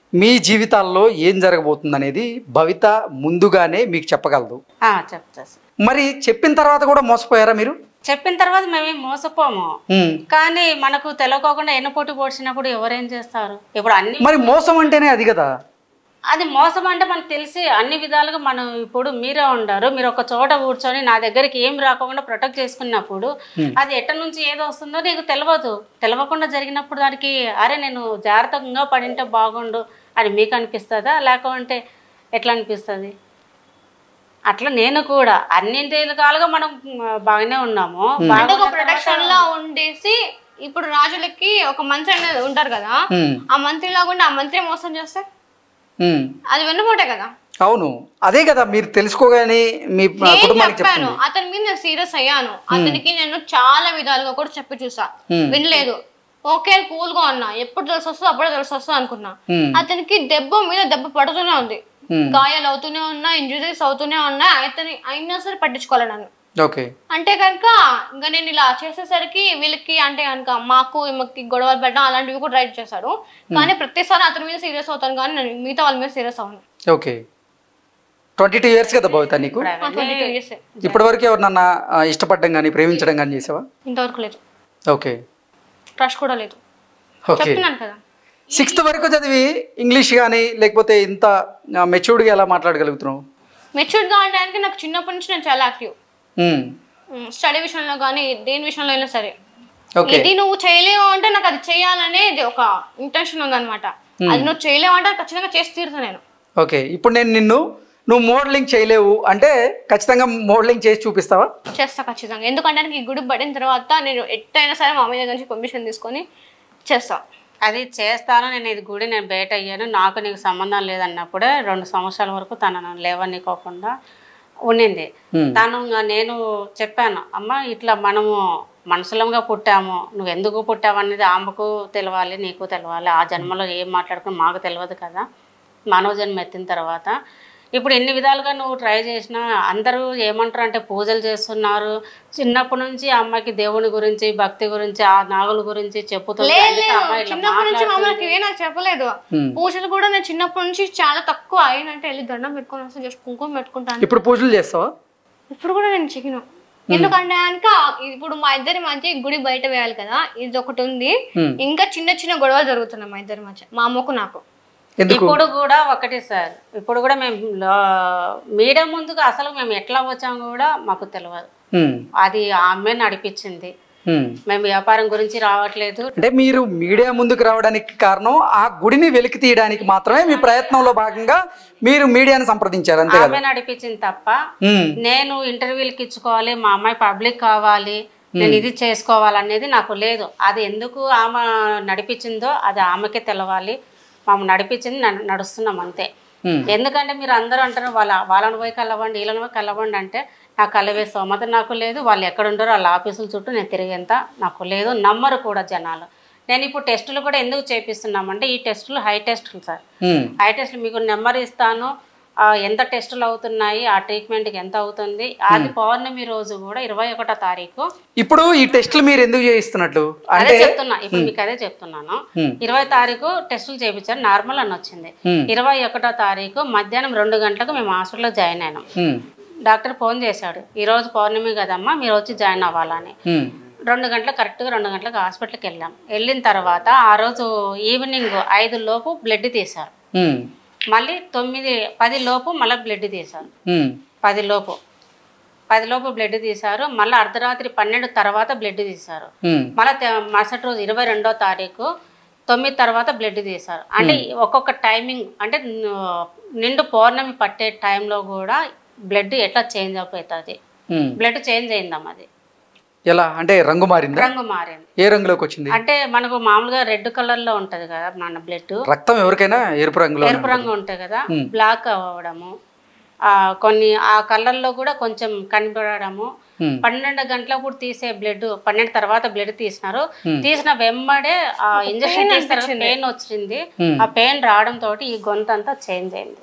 మీ జీవితాల్లో ఏం జరగబోతుంది అనేది భవిత ముందుగానే మీకు చెప్పగలదు ఆ, చెప్తా సార్ మరి చెప్పిన తర్వాత కూడా మోసపోయారా మీరు చెప్పిన తర్వాత మేమేం మోసపోము ఉమ్. కానీ మనకు తెలియకోకుండా ఎన్నపోటు పోడ్చినప్పుడు ఎవరేం చేస్తారు ఇప్పుడు అన్ని మరి మోసం అంటేనే అది కదా అది మోసం అంటే మనకు తెలిసి అన్ని విధాలుగా మనం ఇప్పుడు మీరే ఉండారు మీరు ఒక చోట కూర్చొని నా దగ్గరికి ఏం రాకుండా ప్రొటెక్ట్ చేసుకున్నప్పుడు అది ఎట్ట నుంచి ఏదో వస్తుందో నీకు తెలియదు తెలియకుండా జరిగినప్పుడు దానికి అరే నేను జాగ్రత్తగా పడింటే బాగుండు అని మీకు అనిపిస్తుందా లేకుంటే ఎట్లా అనిపిస్తుంది అట్లా నేను కూడా అన్నింటి రకాలుగా మనం ఆ, బాగానే ఉన్నాము అంటే ఒక బాగున్న ప్రొడక్షన్ లా ఉండేసి ఇప్పుడు రాజులకి ఒక మంత్రి అనేది ఉంటారు కదా ఉమ్. ఆ మంత్రి లాగుండి ఆ మంత్రి మోసం చేస్తే ఉమ్. అది వెన్నుపోటే కదా అవును అదే కదా మీరు తెలుసుకోగానే మీ నేను కుటుంబానికి చెప్పాను చెప్తుంది అతని మీద నేను సీరియస్ అయ్యాను అతనికి నేను చాలా విధాలుగా కూడా చెప్పి చూసా వినలేదు ఓకే కూల్ గా ఉన్నా ఎప్పుడు తెలిసి వస్తుందో అప్పుడే తెలిసి వస్తుంది అనుకున్నా ఉమ్. అతనికి దెబ్బ మీద దెబ్బ పడుతూనే ఉంది ఉమ్. గాయాలు అవుతూనే ఉన్నా ఇంజురీస్ అవుతూనే ఉన్నా అతని అయినా సరే పట్టించుకోవాలి నన్ను ఓకే అంటే కనుక ఇంకా నేను ఇలా చేసేసరికి వీళ్ళకి అంటే కనుక మాకు ఈమెకి గొడవలు పెట్టడం అలాంటివి కూడా రైట్ చేశాడు కానీ ప్రతిసారి అతని మీద సీరియస్ అవుతాను కానీ నేను మిగతా వాళ్ళ మీద సీరియస్ అవును ఓకే ట్వంటీ టూ ఇయర్స్ కదా భవిత నీకు ట్వంటీ టూ ఇయర్స్ ఇప్పటి వరకు ఎవరినన్నా ఆ, ఇష్టపడడం కానీ ప్రేమించడం కానీ చేసావా ఇంతవరకు లేదు ఓకే క్రష్ కూడా లేదు ఓకే చెప్తున్నాను కదా సిక్స్త్ వరకు చదివి ఇంగ్లీష్ కానీ లేకపోతే ఇంత మెచ్యూర్డ్గా ఎలా మాట్లాడగలుగుతున్నావు మెచ్యూర్డ్ గా అంటే నాకు చిన్నప్పటి నుంచి నేను చాలా యాక్టివ్ ఉమ్. స్టడీ విషయంలో కానీ దేని విషయంలో అయినా సరే ఓకే ఇది నువ్వు చేయలేవు అంటే నాకు అది చేయాలనేది ఒక ఇంటెన్షన్ ఉందన్నమాట అది నువ్వు చేయలేవు అంటే ఖచ్చితంగా చేసి తీరుతా నేను ఓకే ఇప్పుడు నేను నిన్ను నువ్వు మోడలింగ్ చేయలేవు అంటే ఖచ్చితంగా మోడలింగ్ చేసి చూపిస్తావా చేస్తా ఖచ్చితంగా ఎందుకంటే నాకు ఈ గుడి పడిన తర్వాత నేను ఎట్టయినా సరే మా అమ్మ దగ్గర నుంచి పర్మిషన్ తీసుకొని చేస్తా అది చేస్తాను నేను ఇది గుడి నేను బయట అయ్యాను నాకు నీకు సంబంధం లేదన్నప్పుడే రెండు సంవత్సరాల వరకు తనను లేవనికోకుండా ఉండింది తను ఇంకా నేను చెప్పాను అమ్మ ఇట్లా మనము మనుషులంగా పుట్టాము నువ్వు ఎందుకు పుట్టావు అనేది ఆమెకు తెలవాలి నీకు తెలవాలి ఆ జన్మలో ఏం మాట్లాడుకుని మాకు తెలియదు కదా మానవ జన్మ ఎత్తిన తర్వాత ఇప్పుడు ఎన్ని విధాలుగా నువ్వు ట్రై చేసినా అందరూ ఏమంటారు అంటే పూజలు చేస్తున్నారు చిన్నప్పటి నుంచి ఆ అమ్మాయికి దేవుని గురించి భక్తి గురించి ఆ నాగుల గురించి చెప్పుతుంది అందుకే ఆ అమ్మాయి ఇట్లా చిన్నప్పటి నుంచి మా అమ్మ నాకు మాట్లాడుతుంది. ఏ నాకు చెప్పలేదు పూజలు కూడా నేను చిన్నప్పటి నుంచి చాలా తక్కువ అయినంటే వెళ్ళి దండం పెట్టుకొని వస్తే జస్ట్ కుంకుమ పెట్టుకుంటాను ఇప్పుడు పూజలు చేస్తావా ఇప్పుడు కూడా నేను చికెను ఎందుకంటే కనుక ఇప్పుడు మా ఇద్దరి మధ్య ఈ గుడి బయట వేయాలి కదా ఇది ఒకటి ఉంది ఇంకా చిన్న చిన్న గొడవలు జరుగుతున్నాయి మా ఇద్దరి మధ్య మా అమ్మకు నాకు ఎందుకు ఇప్పుడు కూడా ఒకటే సార్ ఇప్పుడు కూడా మేము మీడియా ముందుకు అసలు మేము ఎట్లా వచ్చాము కూడా మాకు తెలియదు ఉమ్. అది ఆమె నడిపించింది ఉమ్. మేము వ్యాపారం గురించి రావట్లేదు అంటే మీరు మీడియా ముందుకు రావడానికి కారణం ఆ గుడిని వెలికి తీయడానికి మాత్రమే మీ ప్రయత్నంలో భాగంగా మీరు మీడియాని సంప్రదించారు అంతే కదా ఆమె నడిపించింది తప్ప ఉమ్. నేను ఇంటర్వ్యూలకి ఇచ్చుకోవాలి మా అమ్మాయి పబ్లిక్ కావాలి నేను ఇది చేసుకోవాలనేది నాకు లేదు అది ఎందుకు ఆమె నడిపించిందో అది ఆమెకే తెలవాలి మాము నడిపించింది నడు- నడుస్తున్నాం అంతే ఉమ్. ఎందుకంటే మీరు అందరూ అంటారు వాళ్ళ వాళ్ళని పోయి కలవండి వీళ్ళని పోయి కలవండి అంటే నాకు కలవే స్తోమత నాకు లేదు వాళ్ళు ఎక్కడ ఉంటారో వాళ్ళ ఆఫీసుల చుట్టూ నేను తిరిగేంత నాకు లేదు నమ్మరు కూడా జనాలు నేను ఇప్పుడు టెస్టులు కూడా ఎందుకు చేపిస్తున్నామంటే ఈ టెస్టులు హై టెస్టులు సార్ ఉమ్. హై టెస్టులు మీకు నెంబర్ ఇస్తాను ఆ, ఎంత టెస్టులు అవుతున్నాయి ఆ ట్రీట్మెంట్కి ఎంత అవుతుంది అది పౌర్ణమి రోజు కూడా ఇరవై ఒకటో తారీఖు ఇప్పుడు ఈ టెస్టులు మీరు ఎందుకు చేయిస్తున్నట్లు అదే అంటే చెప్తున్నా ఇప్పుడు మీకు అదే చెప్తున్నాను ఇరవై తారీఖు టెస్టులు చేయించారు నార్మల్ అని వచ్చింది Hmm. ఇరవై ఒకటో తారీఖు మధ్యాహ్నం రెండు గంటలకు మేము హాస్పిటల్లో జాయిన్ అయినాం ఉమ్. డాక్టర్ ఫోన్ చేశాడు ఈ రోజు పౌర్ణమి కదమ్మా మీరు వచ్చి జాయిన్ అవ్వాలని ఉమ్. రెండు గంటలకు కరెక్ట్గా రెండు గంటలకు హాస్పిటల్కి వెళ్ళాం వెళ్ళిన తర్వాత ఆ రోజు ఈవినింగ్ ఐదు లోపు బ్లడ్ తీశారు ఉమ్. మళ్ళీ తొమ్మిది పది లోపు మళ్ళీ బ్లడ్ తీశారు ఉమ్. పది లోపు పది లోపు బ్లడ్ తీశారు మళ్ళీ అర్ధరాత్రి పన్నెండు తర్వాత బ్లడ్ తీశారు ఉమ్. మళ్ళీ తె- మరుసటి రోజు ఇరవై రెండో తారీఖు తొమ్మిది తర్వాత బ్లడ్ తీశారు అంటే ఒక్కొక్క టైమింగ్ అంటే న- నిండు పౌర్ణమి పట్టే టైంలో కూడా బ్లడ్ ఎట్లా చేంజ్ అయిపోతుంది ఉమ్. బ్లడ్ చేంజ్ అయిందమ్మ అది ఎలా అంటే రంగు మారిందా రంగు మారింది ఏ రంగులోకి వచ్చింది అంటే అంటే మనకు మామూలుగా రెడ్ కలర్ లో ఉంటది కదా మన బ్లడ్ రక్తం ఎవరికైనా ఎరుపు రంగులో ఎరుపు రంగు ఉంటుంది కదా బ్లాక్ అవ్వడము ఆ, కొన్ని ఆ కలర్లో కూడా కొంచెం కనబడము Hmm. పన్నెండు గంటలప్పుడు తీసే బ్లడ్ పన్నెండు తర్వాత బ్లడ్ తీసినారు తీసిన వెంబడే ఆ ఇంజక్షన్ చేస్తారు పెయిన్ వచ్చింది ఆ పెయిన్ రావడం తోటి ఈ గొంతు అంతా చేంజ్ అయింది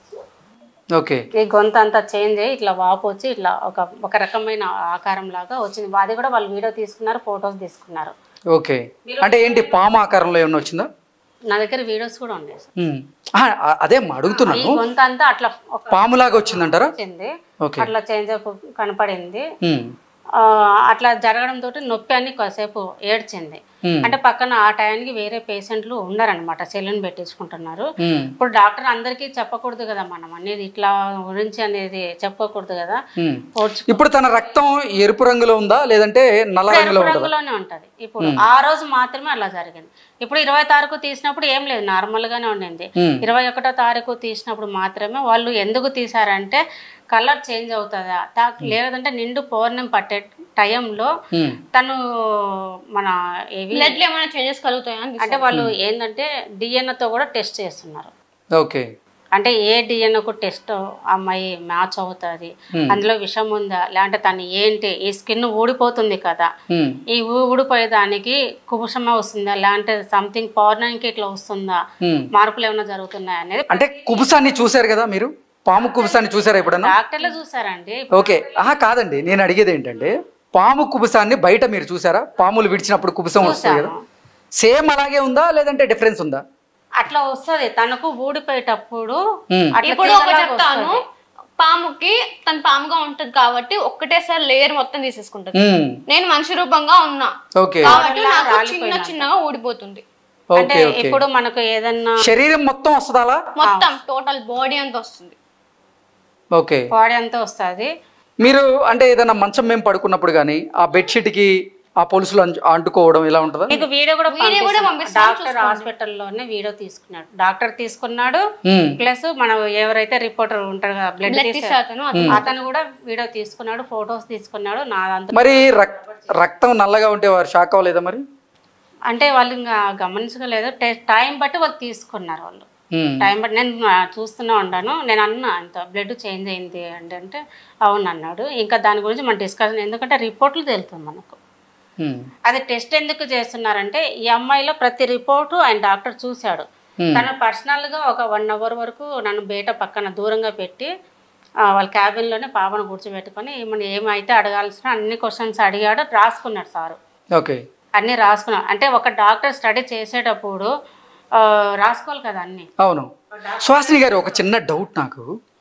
ఓకే ఈ గొంతు అంతా చేంజ్ అయ్యి ఇట్లా వాపు వచ్చి ఇట్లా ఒక ఒక రకమైన ఆకారం లాగా వచ్చింది అది కూడా వాళ్ళు వీడియో తీసుకున్నారు ఫొటోస్ తీసుకున్నారు ఓకే అంటే ఏంటి పాము ఆకారంలో ఏమన్నా వచ్చిందా నా దగ్గర వీడియోస్ కూడా ఉన్నాయి సార్. ఉమ్. ఆ, ఆ, అదే అమ్మా ఈ అడుగుతున్నాను గొంతు అంతా అట్లా ఒక పాములాగా వచ్చిందంటారా వచ్చింది ఓకే అట్లా చేంజ్ కనపడింది ఉమ్. ఆ, అట్లా జరగడం తోటి నొప్పి అని కాసేపు ఏడ్చింది ఉమ్. అంటే పక్కన ఆ టైంకి వేరే పేషెంట్లు ఉన్నారనమాట సెలూన్ పెట్టించుకుంటున్నారు ఉమ్. ఇప్పుడు డాక్టర్ అందరికీ చెప్పకూడదు కదా మనం అనేది ఇట్లా గురించి అనేది చెప్పకూడదు కదా ఉమ్. ఓడ్చు ఇప్పుడు తన రక్తం ఎరుపు రంగులో ఉందా లేదంటే నల్ల రంగులో ఎరుపు ఉంటుందా రంగులోనే ఉంటది ఇప్పుడు ఆ రోజు మాత్రమే అలా జరిగింది ఇప్పుడు ఇరవై తారీఖు తీసినప్పుడు ఏం లేదు నార్మల్ గానే ఉండింది ఉమ్. ఇరవై ఒకటో తారీఖు తీసినప్పుడు మాత్రమే వాళ్ళు ఎందుకు తీసారంటే కలర్ చేంజ్ అవుతుందా తా- లేదంటే నిండు పౌర్ణమి పట్టే టైంలో ఉమ్. తను మన ఏవి బ్లడ్ లో ఏమైనా చేంజెస్ కలుగుతాయా అని అంటే వాళ్ళు ఏంటంటే డిఎన్ఏతో కూడా టెస్ట్ చేస్తున్నారు ఓకే అంటే ఏ డిఎన్ఏకు టెస్ట్ అమ్మాయి మ్యాచ్ అవుతుంది అందులో విషం ఉందా లేదంటే తను ఏంటి ఈ స్కిన్ ఊడిపోతుంది కదా ఉమ్. ఈ ఊ- ఊడిపోయేదానికి కుబుషమే వస్తుందా లేదంటే సంథింగ్ పౌర్ణానికి ఇట్లా వస్తుందా ఉమ్. మార్పులు ఏమైనా జరుగుతున్నాయా అనేది అంటే కుబుసాన్ని చూశారు కదా మీరు పాము కుబుసాన్ని చూసారా ఎప్పుడన్నా డాక్టర్లు చూసారండి ఓకే ఆహా కాదండి నేను అడిగేది ఏంటంటే పాము కుబుసాన్ని బయట మీరు చూసారా పాములు విడిచినప్పుడు కుబుసం వస్తుంది కదా సేమ్ అలాగే ఉందా లేదంటే డిఫరెన్స్ ఉందా అట్లా వస్తది తనకు ఊడిపోయేటప్పుడు ఉమ్. అట్లా ఇప్పుడు ఒక తీగలాగా చెప్తాను వస్తది. పాముకి తన పాముగా ఉంటది కాబట్టి ఒక్కటేసారి లేయర్ మొత్తం తీసేసుకుంటది ఉమ్. నేను మనిషి రూపంగా ఉన్నా ఓకే కాబట్టి ఇలా నాకు చిన్న రాలిపోయినట్టు. చిన్నగా ఊడిపోతుంది అంటే ఓకే ఓకే ఇప్పుడు మనకు ఏదన్నా శరీరం మొత్తం వస్తుందా అలా మొత్తం టోటల్ బాడీ అంతా వస్తుంది ఓకే బాడీ అంతా వస్తుంది మీరు అంటే ఏదైనా మంచం మేము పడుకున్నప్పుడు కానీ ఆ బెడ్షీట్కి ఆ పొలుసులు అంచు- అంటుకోవడం ఇలా ఉంటుందా మీకు వీడియో కూడా వీడియో కూడా పంపిస్తాను. పంపిస్తాను, డాక్టర్ హాస్పిటల్లోనే వీడియో తీసుకున్నాడు డాక్టర్ తీసుకున్నాడు ఉమ్. ప్లస్ మనం ఎవరైతే రిపోర్టర్ ఉంటారు కదా బ్లడ్ బ్లడ్ తీసే తీసే అతను అతను అతను కూడా వీడియో తీసుకున్నాడు ఫొటోస్ తీసుకున్నాడు నా అంత మరి రక్- రక్తం నల్లగా ఉంటే వారు షాక్ అవ్వలేదా మరి అంటే వాళ్ళు ఇంకా గమనించలేదు టైం బట్టి వాళ్ళు తీసుకున్నారు వాళ్ళు ఉమ్. టైం బట్టి నేను ఆ, చూస్తూనే ఉన్నాను నేను అన్నా అంత బ్లడ్ చేంజ్ అయింది అంటే అంటే అవును అన్నాడు ఇంకా దాని గురించి మనం డిస్కషన్ ఎందుకంటే రిపోర్ట్లు తెలుస్తుంది మనకు ఉమ్. అది టెస్ట్ ఎందుకు చేస్తున్నారంటే ఈ అమ్మాయిలో ప్రతి రిపోర్టు ఆయన డాక్టర్ చూశాడు Hmm. తను పర్సనల్గా ఒక వన్ అవర్ వరకు నన్ను బయట పక్కన దూరంగా పెట్టి ఆ, వాళ్ళ క్యాబిన్లోనే పాపను కూర్చోబెట్టుకొని ఏమన్నా ఏమైతే అడగాల్సిన అన్ని క్వశ్చన్స్ అడిగాడు రాసుకున్నాడు సారు ఓకే అన్నీ రాసుకున్నాడు అంటే ఒక డాక్టర్ స్టడీ చేసేటప్పుడు ఆ, రాసుకోవాలి కదా అన్నీ అవును సుహాసిని గారు ఒక చిన్న డౌట్ నాకు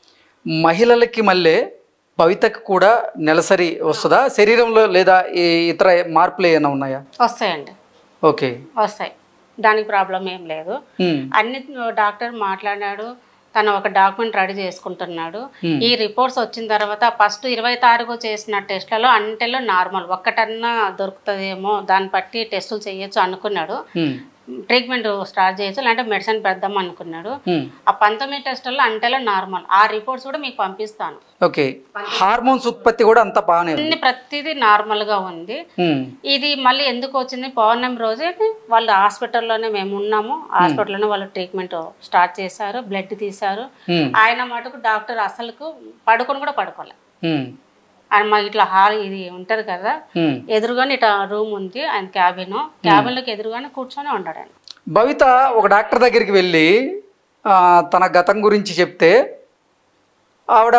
మహిళలకి మళ్ళీ భవితకు కూడా నెలసరి వస్తుందా శరీరంలో లేదా ఈ ఇతర మార్పులు ఏమైనా ఉన్నాయా వస్తాయండి ఓకే వస్తాయి దానికి ప్రాబ్లం ఏం లేదు ఉమ్. అన్ని డాక్టర్ మాట్లాడాడు తను ఒక డాక్యుమెంట్ రెడీ చేసుకుంటున్నాడు Hmm. ఈ రిపోర్ట్స్ వచ్చిన తర్వాత ఫస్ట్ ఇరవై తారీఖు చేసిన టెస్ట్లలో అన్నిటిలో నార్మల్ ఒక్కటన్నా దొరుకుతుందేమో దాన్ని బట్టి టెస్టులు చేయొచ్చు అనుకున్నాడు ఉమ్. ట్రీట్మెంట్ స్టార్ట్ చేయొచ్చు లేదంటే మెడిసిన్ పెడదాం అనుకున్నాడు ఉమ్. ఆ పంతొమ్మిది టెస్టుల్లో అంటేలో నార్మల్ ఆ రిపోర్ట్స్ కూడా మీకు పంపిస్తాను ఓకే హార్మోన్స్ ఉత్పత్తి కూడా అంతా బాగానే ఉంది అన్ని ప్రతిదీ నార్మల్గా ఉంది ఉమ్. ఇది మళ్ళీ ఎందుకు వచ్చింది పౌర్ణమి రోజే వాళ్ళు హాస్పిటల్లోనే మేము ఉన్నాము హాస్పిటల్లోనే వాళ్ళు ట్రీట్మెంట్ స్టార్ట్ చేశారు బ్లడ్ తీశారు ఉమ్. ఆయన మటుకు డాక్టర్ అసలుకు పడుకొని కూడా పడుకోలే ఉమ్. ఆయన మాకు ఇట్లా హాల్ ఇది ఉంటది కదా ఉమ్. ఎదురుగానే ఇట్లా రూమ్ ఉంది ఆయన క్యాబిన్ క్యాబిన్లోకి ఎదురుగానే కూర్చొని ఉన్నాడు ఆయన భవిత ఒక డాక్టర్ దగ్గరికి వెళ్ళి ఆ, తన గతం గురించి చెప్తే ఆవిడ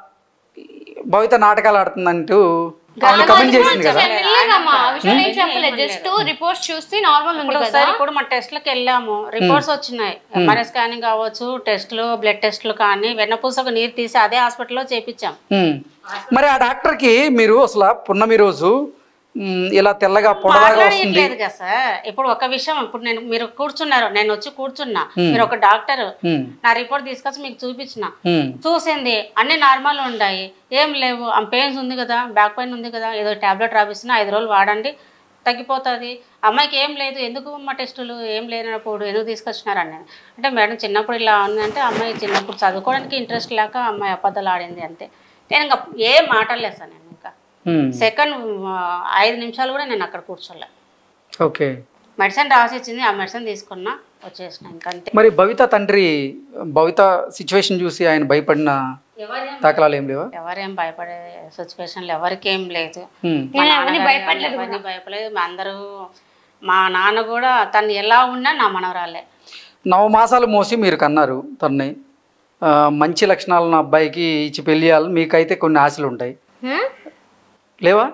భవిత నాటకాలు ఆడుతుందంటూ ఆవిడ కమెంట్ చేసింది కదా మెల్లగమ్మా ఆ విషయం ఏం చెప్పలేదు జస్ట్ రిపోర్ట్స్ చూసి నార్మల్ ఉంది ఇప్పుడు కదా ఒకసారి ఇప్పుడు మా టెస్ట్లకు వెళ్ళాము రిపోర్ట్స్ వచ్చినాయి ఎంఆర్ఐ స్కానింగ్ కావచ్చు టెస్ట్లు బ్లడ్ టెస్ట్లు కానీ వెన్నపూసకు నీరు తీసి అదే హాస్పిటల్లో చేపించాం ఉమ్. మరి ఆ డాక్టర్కి మీరు అసలు పున్నమి రోజు ఉమ్, ఇలా తెల్లగా పొడలాగా వస్తుంది మాట్లాడలేదు కదా సార్ ఇప్పుడు ఒక విషయం ఇప్పుడు నేను మీరు కూర్చున్నారు నేను వచ్చి కూర్చున్నా మీరు ఒక డాక్టర్ ఉమ్. నా రిపోర్ట్ తీసుకొచ్చి మీకు చూపించిన ఉమ్. చూసింది అన్ని నార్మల్ ఉన్నాయి ఏం లేవు ఆ పెయిన్స్ ఉంది కదా బ్యాక్ పెయిన్ ఉంది కదా ఏదో టాబ్లెట్ రాపిస్తున్నా ఐదు రోజులు వాడండి తగ్గిపోతుంది అమ్మాయికి ఏం లేదు ఎందుకు మా టెస్టులు ఏం లేనప్పుడు ఎందుకు తీసుకొచ్చినారు అని అంటే మేడం చిన్నప్పుడు ఇలా ఉందంటే అమ్మాయి చిన్నప్పుడు చదువుకోవడానికి ఇంట్రెస్ట్ లేక అమ్మాయి అబద్ధాలు ఆడింది అంతే నేను ఇంకా ఏం మాట్లాడలేదు సార్ నేను ఇంకా ఉమ్. సెకండ్ ఐదు నిమిషాలు కూడా నేను అక్కడ కూర్చోలే ఓకే మెడిసిన్ రాసి ఇచ్చింది ఆ మెడిసిన్ తీసుకున్నా వచ్చేసిన ఇంకా అంతే మరి భవిత తండ్రి భవిత సిచ్యువేషన్ చూసి ఆయన భయపడిన ఎవరేం దాఖలాలు ఏం లేవా ఎవరేం భయపడే సిచ్యువేషన్లు ఎవరికేం లేదు ఉమ్. మా నేను ఎవరిని నాన్నగారు భయపడలేదు ఎవరిని భయపడలేదు మా అందరూ మా నాన్న కూడా తను ఎలా ఉన్నా నా మనవరాలే నవమాసాలు మోసి మీరు కన్నారు తన్ని ఆ, మంచి లక్షణాలు ఉన్న అబ్బాయికి ఇచ్చి పెళ్లి చేయాలని మీకైతే కొన్ని ఆశలు ఉంటాయి హ్మ్? లేవా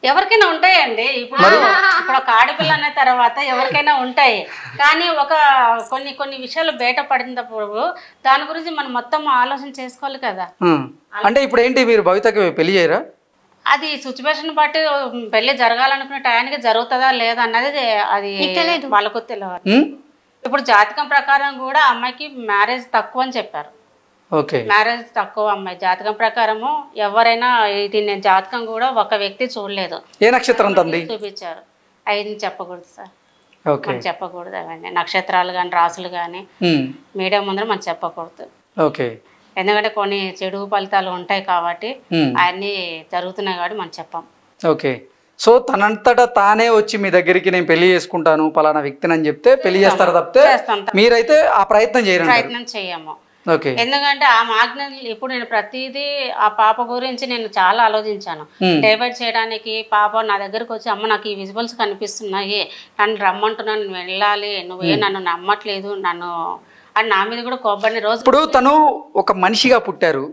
ఎవరికైనా ఉంటాయండి ఇప్పుడు ఇప్పుడు ఒక ఆడపిల్ల అన్న తర్వాత ఎవరికైనా ఉంటాయి కానీ ఒక కొన్ని కొన్ని విషయాలు బయట పడినప్పుడు దాని గురించి మనం మొత్తం ఆలోచన చేసుకోవాలి కదా ఆ. అంటే ఇప్పుడు ఏంటి మీరు భవితకి పెళ్లి చేయరా అది సిచ్యువేషన్ బట్టి పెళ్లి జరగాలనుకునే టయానికి జరుగుతుందా లేదా అన్నది అది వాళ్ళకు తెలియదు ఉమ్? ఇప్పుడు జాతకం ప్రకారం కూడా అమ్మాయికి మ్యారేజ్ తక్కువ అని చెప్పారు ఓకే మ్యారేజ్ తక్కువ అమ్మాయి జాతకం ప్రకారము ఎవరైనా ఇది నేను జాతకం కూడా ఒక వ్యక్తి చూడలేదు ఏ నక్షత్రం తంది చూపించారు అవి చెప్పకూడదు సార్ ఓకే మనం చెప్పకూడదు అవన్నీ నక్షత్రాలు కానీ రాసులు కానీ ఉమ్. మీడియా ముందర మనం చెప్పకూడదు ఓకే ఎందుకంటే కొన్ని చెడు ఫలితాలు ఉంటాయి కాబట్టి ఉమ్. అవన్నీ జరుగుతున్నాయి కాబట్టి మనం చెప్పాం ఓకే సో తనంతటా తానే వచ్చి మీ దగ్గరికి నేను పెళ్లి చేసుకుంటాను పలానా వ్యక్తిని అని చెప్తే పెళ్లి చేస్తారా తప్పితే చేస్తాం మీరైతే ఆ ప్రయత్నం చేయరు ప్రయత్నం చేయము ఓకే ఎందుకంటే ఆ మాగ్న ఇప్పుడు నేను ప్రతిదీ ఆ పాప గురించి నేను చాలా ఆలోచించాను Hmm. డైవర్ట్ చేయడానికి పాప నా దగ్గరకు వచ్చి అమ్మ నాకు ఈ విజువల్స్ కనిపిస్తున్నాయి నన్ను రమ్మంటున్నాను నేను వెళ్ళాలి నువ్వే నన్ను నమ్మట్లేదు నన్ను అని నా మీద కూడా కోపడిన రోజు ఇప్పుడు తను ఒక మనిషిగా పుట్టారు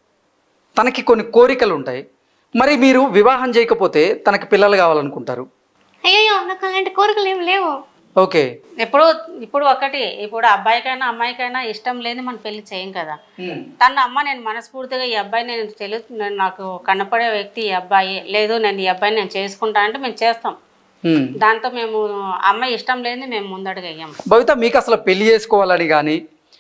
తనకి కొన్ని కోరికలు ఉంటాయి మరి మీరు వివాహం చేయకపోతే తనకి పిల్లలు కావాలనుకుంటారు అయ్యో నాకు అలాంటి కోరికలు ఏం లేవు ఓకే ఇప్పుడు ఇప్పుడు ఒకటి ఇప్పుడు అబ్బాయికైనా అమ్మాయికైనా ఇష్టం లేని మనం పెళ్లి చేయం కదా తన అమ్మ నేను మనస్ఫూర్తిగా ఈ అబ్బాయి నేను తెలు నేను నాకు కనపడే వ్యక్తి ఈ అబ్బాయి లేదు నేను ఈ అబ్బాయిని నేను చేసుకుంటా అంటే మేము చేస్తాం ఉమ్. దాంతో మేము అమ్మాయి ఇష్టం లేనిది మేము ముందడుగు వెయ్యం భవిత మీకు అసలు పెళ్లి చేసుకోవాలని కానీ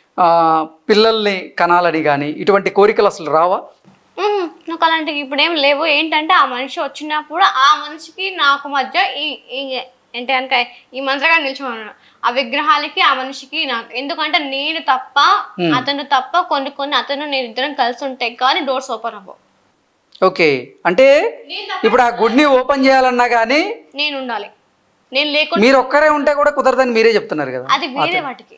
పిల్లల్ని కనాలని కానీ ఇటువంటి కోరికలు అసలు రావా ఉహు, నాకు అలాంటివి ఇప్పుడు ఏం లేవు ఏంటంటే ఆ మనిషి వచ్చినప్పుడు ఆ మనిషికి నాకు మధ్య ఈ ఈ- ఏంటి కనుక ఈ మంత్రగా నిల్చున్నాను ఆ విగ్రహాలకి ఆ మనిషికి నాకు ఎందుకంటే నేను తప్ప అతను తప్ప కొన్ని కొన్ని అతను నేను ఇద్దరం కలిసి ఉంటాయి కానీ డోర్స్ ఓపెన్ అవ్వవు ఓకే అంటే ఇప్పుడు ఆ గుడిని ఓపెన్ చేయాలన్నా కానీ నేను ఉండాలి నేను లేకుండా మీరు ఒక్కరే ఉంటే కూడా కుదరదని మీరే చెప్తున్నారు కదా అది వేరే వాటికి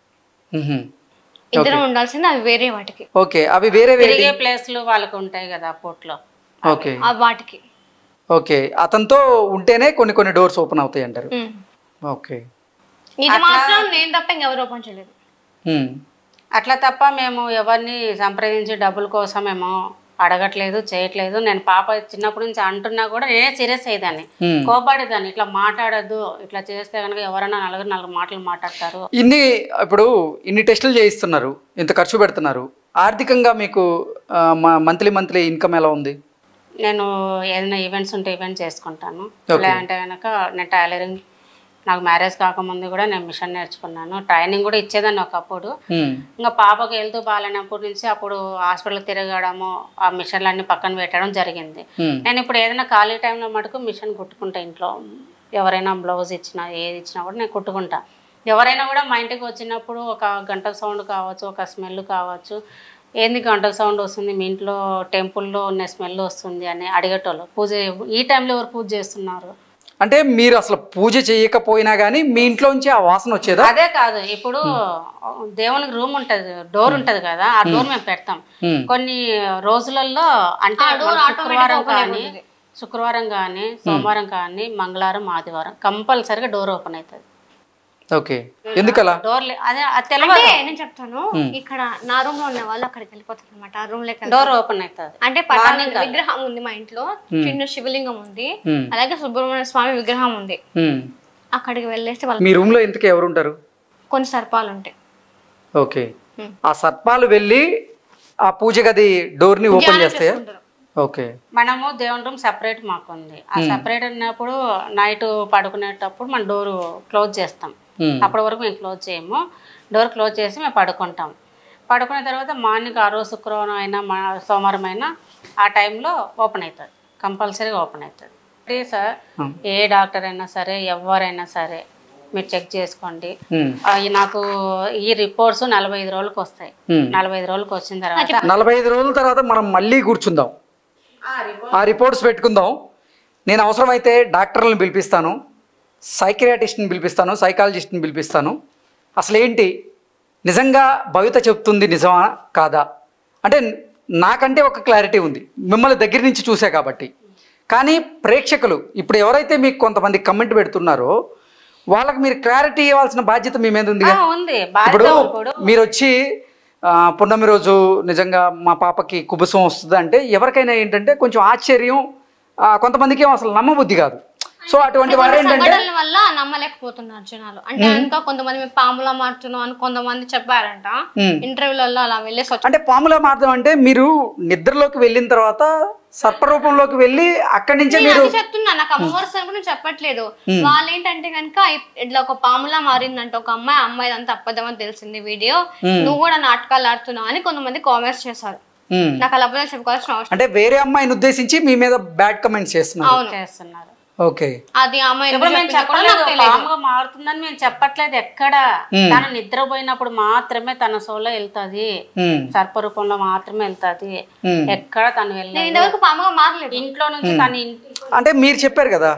మ్హూ. ఇద్దరం ఉండాల్సింది అవి వేరే వాటికి ఓకే అవి వేరే వేరే తిరిగే ప్లేస్లు వాళ్ళకు ఉంటాయి కదా పోర్ట్లో ఓకే ఆ వాటికి ఓకే అతనితో ఉంటేనే కొన్ని కొన్ని డోర్స్ ఓపెన్ అవుతాయి అంటారు ఉమ్. ఓకే ఇది మాత్రం నేను తప్ప ఇంకెవరు ఓపెన్ చేయలేదు మ్. అట్లా తప్ప మేము ఎవరిని సంప్రదించి డబ్బుల కోసం మేము అడగట్లేదు చేయట్లేదు నేను పాప చిన్నప్పటి నుంచి అంటున్నా కూడా నేనే సీరియస్ అయ్యేదాన్ని మ్. కోపడేదాన్ని ఇట్లా మాట్లాడొద్దు ఇట్లా చేస్తే కనుక ఎవరైనా నలుగురు నాలుగు మాటలు మాట్లాడతారు ఇన్ని ఇప్పుడు ఇన్ని టెస్టులు చేయిస్తున్నారు ఇంత ఖర్చు పెడుతున్నారు ఆర్థికంగా మీకు మంత్లీ మంత్లీ ఇన్కమ్ ఎలా ఉంది నేను ఏదైనా ఈవెంట్స్ ఉంటే ఈవెంట్ చేసుకుంటాను లేదంటే కనుక నేను టైలరింగ్ నాకు మ్యారేజ్ కాకముందు కూడా నేను మిషన్ నేర్చుకున్నాను ట్రైనింగ్ కూడా ఇచ్చేదాన్ని ఒకప్పుడు మ్. ఇంకా పాపకు వెళ్తూ బాగాలేనప్పటి నుంచి అప్పుడు హాస్పిటల్ తిరగడము ఆ మిషన్లన్నీ పక్కన పెట్టడం జరిగింది మ్. నేను ఇప్పుడు ఏదైనా ఖాళీ టైంలో మటుకు మిషన్ కుట్టుకుంటా ఇంట్లో ఎవరైనా బ్లౌజ్ ఇచ్చినా ఏది ఇచ్చినా కూడా నేను కుట్టుకుంటా ఎవరైనా కూడా మా ఇంటికి వచ్చినప్పుడు ఒక గంట సౌండ్ కావచ్చు ఒక స్మెల్ కావచ్చు ఏంది గంటల సౌండ్ వస్తుంది మీ ఇంట్లో టెంపుల్లో ఉన్న స్మెల్ వస్తుంది అని అడిగేటోళ్ళు పూజ ఈ టైంలో ఎవరు పూజ చేస్తున్నారు అంటే మీరు అసలు పూజ చేయకపోయినా కానీ మీ ఇంట్లోంచి ఆ వాసన వచ్చేదా అదే కాదు ఇప్పుడు దేవునికి రూమ్ ఉంటది డోర్ ఉంటది కదా ఆ డోర్ మేము పెడతాం మ్. కొన్ని రోజులలో అంటే మన శుక్రవారం కానీ శుక్రవారం కానీ సోమవారం కానీ మంగళవారం ఆదివారం కంపల్సరిగా డోర్ ఓపెన్ అవుతుంది ఓకే ఎందుకలా డోర్ అదే అది అంటే తెలియదు నేను చెప్తాను ఇక్కడ నా రూమ్ లో ఉన్న వాళ్ళు అక్కడికి వెళ్ళిపోతారు అనమాట ఆ రూమ్ లెక్క డోర్ ఓపెన్ అవుతుంది అంటే పటాన్ని విగ్రహం ఉంది మా ఇంట్లో చిన్న శివలింగం ఉంది మ్. అలాగే సుబ్రహ్మణ్య స్వామి విగ్రహం ఉంది మ్. అక్కడికి వెళ్ళేసి వాళ్ళు మీ రూమ్లో ఇంతకీ ఎవరు ఉంటారు కొన్ని సర్పాలు ఉంటాయి ఓకే మ్. ఆ సర్పాలు వెళ్ళి ఆ పూజ గది డోర్ని ఓపెన్ చేస్తాయా ఉంటారు. ఓకే మనము దేవుని రూమ్ సపరేట్ మాకు ఉంది ఆ సపరేట్ ఉన్నప్పుడు నైట్ పడుకునేటప్పుడు మనం డోర్ క్లోజ్ చేస్తాం మ్. అప్పటి వరకు మేము క్లోజ్ చేయము డోర్ క్లోజ్ చేసి మేము పడుకుంటాం పడుకున్న తర్వాత మార్నింగ్ ఆ రోజు శుక్రవారం అయినా మా సోమవారం అయినా ఆ టైంలో ఓపెన్ అవుతుంది కంపల్సరీగా ఓపెన్ అవుతుంది అంటే సార్ Hmm. ఏ డాక్టర్ అయినా సరే ఎవరైనా సరే మీరు చెక్ చేసుకోండి మ్. ఆ, ఈ నాకు ఈ రిపోర్ట్స్ నలభై ఐదు రోజులకు వస్తాయి మ్. నలభై ఐదు రోజులకు వచ్చిన తర్వాత నలభై ఐదు రోజుల తర్వాత మనం మళ్ళీ కూర్చుందాం ఆ రిపోర్ట్స్ పెట్టుకుందాం నేను అవసరమైతే డాక్టర్లను పిలిపిస్తాను సైకియాటిస్ట్ని పిలిపిస్తాను సైకాలజిస్ట్ని పిలిపిస్తాను అసలు ఏంటి నిజంగా భవిత చెప్తుంది నిజమా కాదా అంటే నాకంటే ఒక క్లారిటీ ఉంది మిమ్మల్ని దగ్గర నుంచి చూసా కాబట్టి కానీ ప్రేక్షకులు ఇప్పుడు ఎవరైతే మీకు కొంతమంది కమెంట్ పెడుతున్నారో వాళ్ళకి మీరు క్లారిటీ ఇవ్వాల్సిన బాధ్యత మీ మీద ఉంది ఆ, ఉంది ఇప్పుడు బాధ్యత ఇప్పుడు మీరు వచ్చి ఆ, పున్నమి రోజు నిజంగా మా పాపకి కుబుసం వస్తుంది అంటే ఎవరికైనా ఏంటంటే కొంచెం ఆశ్చర్యం ఆ, కొంతమందికి ఏమో అసలు నమ్మబుద్ధి కాదు సో అటువంటి వారు కొన్ని ఏంటంటే సంఘటనల వల్ల నమ్మలేకపోతున్నారు జనాలు అంటే ఇంకా కొంతమంది మేము పాములా మారుతున్నాం అని కొంతమంది చెప్పారంట ఉమ్. ఇంటర్వ్యూలలో అలా వెళ్ళేసి వచ్చి అంటే పాముల మార్గం అంటే మీరు నిద్రలోకి వెళ్ళిన తర్వాత సర్పరూపంలోకి వెళ్ళి అక్కడి నుంచే నేను మీరు అది చెప్తున్నా నాకు అమ్మవారి సంగతి నేను చెప్పట్లేదు వాళ్ళు ఏంటంటే కనుక ఇట్లా ఒక పాములా మారిందంట ఒక అమ్మాయి ఆ అమ్మాయి అంతా అబద్ధమని తెలిసింది వీడియో నువ్వు కూడా నాటకాలు ఆడుతున్నావు అని కొంతమంది కామెంట్స్ చేశారు ఉమ్. నాకు అలా అబద్ధాలు చెప్పుకోవాల్సిన అవసరం అంటే వేరే అమ్మాయిని ఉద్దేశించి మీ మీద బ్యాడ్ కమెంట్స్ చేస్తున్నారు అవును చేస్తున్నారు ఓకే అది ఆ అమ్మాయి ఇప్పుడు ఎందుకు మేము చెప్పిందో కూడా నాకు చెప్పలేదు తెలియదు. పాముగా మారుతుందని మేము చెప్పట్లేదు ఎక్కడ తను నిద్రపోయినప్పుడు మాత్రమే తన సోలో వెళ్తాది ఉమ్. సర్పరూపంలో మాత్రమే వెళ్తాది ఉమ్. ఎక్కడ తను నేను వెళ్ళదు ఇంతవరకు పాముగా మారలేదు ఇంట్లో నుంచి తన ఇంటి అంటే మీరు చెప్పారు కదా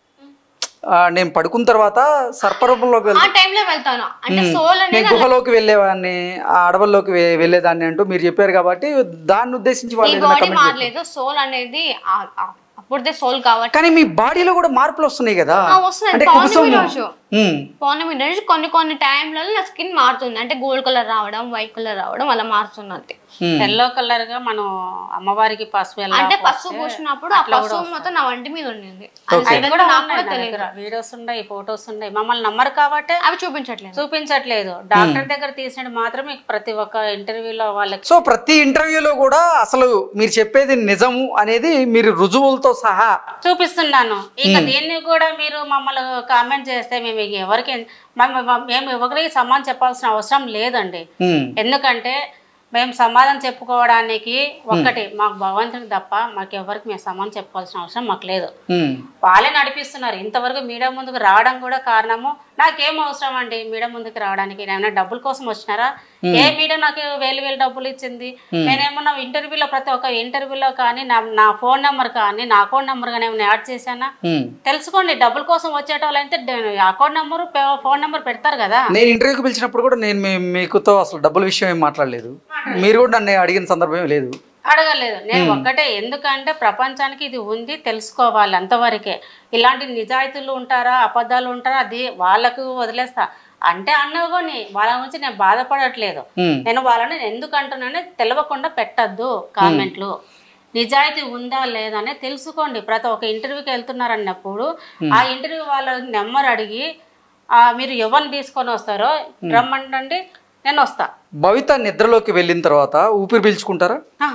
ఆ, నేను పడుకున్న తర్వాత సర్పరూపంలోకి ఆ వెళ్తా టైంలో వెళ్తాను అంటే సోల్ నేను అనేది గుహలోకి వెళ్ళేవాడిని ఆ అడవుల్లోకి వె- వెళ్ళేదాన్ని అంటూ మీరు చెప్పారు కాబట్టి దాన్ని ఉద్దేశించి ఈ వాళ్ళు ఏదైనా బాడీ comment చేశారు. మారలేదు సోల్ అనేది ఆ- ఆ- అప్పుడుదే సోల్ కాబట్టి కానీ మీ బాడీలో కూడా మార్పులు వస్తున్నాయి కదా ఆ, వస్తున్నాయి. అంటే పౌర్ణమి కుబుసం రోజు. ఉమ్. పౌర్ణమి రోజు కొన్ని కొన్ని టైంలలో నా స్కిన్ మారుతుంది అంటే గోల్డ్ కలర్ రావడం వైట్ కలర్ రావడం అలా మారుతుంది అంతే ఉమ్. ఎల్లో కలర్ గా మనం అమ్మవారికి పసుపు ఎలా అంటే పోస్తే పసుపు పూసినప్పుడు ఆ అట్లా కూడా పసుపు వస్తుంది. మొత్తం నా వంటి మీద ఉండింది Okay. అవి కూడా నాకు కూడా తెలియదు వీడియోస్ ఉన్నాయి ఫొటోస్ ఉన్నాయి మమ్మల్ని నమ్మరు కాబట్టి అవి చూపించట్లేదు చూపించట్లేదు డాక్టర్ దగ్గర తీసినట్టు మాత్రం మీకు ప్రతి ఒక్క ఇంటర్వ్యూలో వాళ్ళకి సో ప్రతి ఇంటర్వ్యూలో కూడా అసలు మీరు చెప్పేది నిజము అనేది మీరు రుజువులతో సహా చూపిస్తున్నాను ఇంకా దీన్ని కూడా మీరు మమ్మల్ని కామెంట్ చేస్తే మేము ఇక ఎవరికి మేము మేము ఎవరికి సమాధానం చెప్పాల్సిన అవసరం లేదండి ఉమ్. ఎందుకంటే మేము సమాధానం చెప్పుకోవడానికి ఒక్కటి మాకు భగవంతునికి తప్ప మాకు ఎవరికి మేము సమాధానం చెప్పుకోవాల్సిన అవసరం మాకు లేదు ఉమ్. వాళ్ళే నడిపిస్తున్నారు ఇంతవరకు మీడియా ముందుకు రావడం కూడా కారణము నాకేం అవసరం అండి మీడియా ముందుకు రావడానికి ఏమైనా డబ్బుల కోసం వచ్చినారా ఏ మీడియా నాకు వేలు వేలు డబ్బులు ఇచ్చింది నేనేమన్నా ఇంటర్వ్యూలో ప్రతి ఒక్క ఇంటర్వ్యూలో కానీ నా నా ఫోన్ నెంబర్ కానీ నా అకౌంట్ నెంబర్ కానీ ఏమైనా యాడ్ చేశానా ఉమ్. తెలుసుకోండి డబ్బుల కోసం వచ్చేటోళ్ళైతే అకౌంట్ నెంబర్ ఫోన్ నెంబర్ పెడతారు కదా నేను ఇంటర్వ్యూకి పిలిచినప్పుడు కూడా నేను మీ- మీకుతో అసలు డబ్బుల విషయం ఏం మాట్లాడలేదు మీరు కూడా నన్ను అడిగిన సందర్భం ఏం లేదు అడగలేదు నేను ఒక్కటే ఎందుకంటే ప్రపంచానికి ఇది ఉంది తెలుసుకోవాలి అంతవరకే ఇలాంటి నిజాయితీలు ఉంటారా అబద్ధాలు ఉంటారా అది వాళ్ళకు వదిలేస్తా అంటే అన్నగోని వాళ్ళ గురించి నేను బాధపడట్లేదు ఉమ్. నేను వాళ్ళని ఎందుకు అంటున్నానో తెలియకుండా పెట్టద్దు కామెంట్లు నిజాయితీ ఉందా లేదా అనేది తెలుసుకోండి ప్రతి ఒక్క ఇంటర్వ్యూకి వెళ్తున్నారన్నప్పుడు ఆ ఇంటర్వ్యూ వాళ్ళ నెంబర్ అడిగి ఆ, మీరు ఎవరిని తీసుకొని వస్తారో రమ్మండి నేను వస్తా భవిత నిద్రలోకి వెళ్ళిన తర్వాత ఊపిరి పీల్చుకుంటారా ఆ,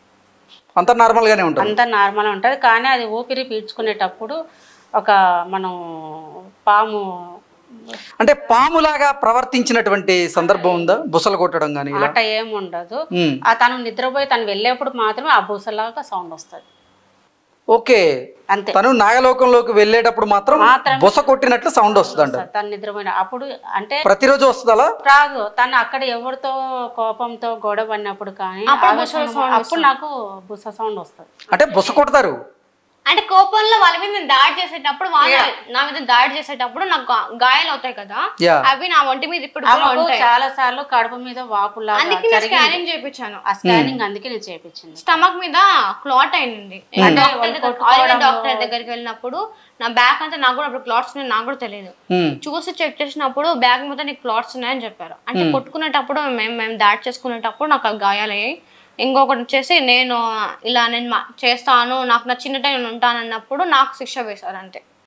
అంత నార్మల్గానే ఉంటుంది అంతా నార్మల్ ఉంటుంది కానీ అది ఊపిరి పీల్చుకునేటప్పుడు ఒక మనం పాము అంటే పాములాగా ప్రవర్తించినటువంటి సందర్భం ఉందా బుసలు కొట్టడం కానీ ఇలా ఆట ఏమి ఉండదు ఉమ్. ఆ తను నిద్రపోయి తను వెళ్ళేప్పుడు మాత్రమే ఆ బూసలాగా సౌండ్ వస్తుంది ఓకే అంతే తను నాగలోకంలోకి వెళ్ళేటప్పుడు మాత్రం మాత్రమే. బుస కొట్టినట్లు సౌండ్ వస్తుందంట తను నిద్రపోయిన అప్పుడు అంటే ప్రతిరోజు వస్తుంది అలా రాదు తను అక్కడ ఎవరితో కోపంతో గొడవ పడినప్పుడు కానీ అప్పుడు ఆవేశం- బుస sound అప్పుడు నాకు బుస సౌండ్ వస్తుంది అంటే బుస కొడతారు అంటే కోపంలో వాళ్ళ మీద నేను దాడి చేసేటప్పుడు వాళ్ళ నా మీద దాడి చేసేటప్పుడు నాకు గా- గాయాలు అవుతాయి కదా యా అవి నా ఒంటి మీద ఇప్పుడు కూడా ఆమెకు ఉంటాయి చాలా సార్లు కడుపు మీద వాపులాగా అందుకే నేను జరిగింది స్కానింగ్ చేయించాను ఆ స్కానింగ్ అందుకే నేను చేపించింది స్టమక్ మీద క్లాట్ అయింది అంటే డాక్టర్ వాళ్ళు దగ్గర- కొట్టుకోవడంలో- ఆయుర్వేద డాక్టర్ దగ్గరికి వెళ్ళినప్పుడు నా బ్యాక్ అంతా నాకు కూడా అప్పుడు క్లాట్స్ ఉన్నాయి నాకు కూడా తెలియదు ఉమ్. చూసి చెక్ చేసినప్పుడు బ్యాగ్ మొత్తం నీకు క్లాట్స్ ఉన్నాయని చెప్పారు అంటే కొట్టుకునేటప్పుడు మేము మేము దాడి చేసుకునేటప్పుడు నాకు అవి గాయాలయ్యాయి ఇంకొకటి వచ్చేసి నేను ఇలా నేను మా- చేస్తాను నాకు నచ్చినట్టే నేను ఉంటాను అన్నప్పుడు నాకు శిక్ష వేశారు అంతే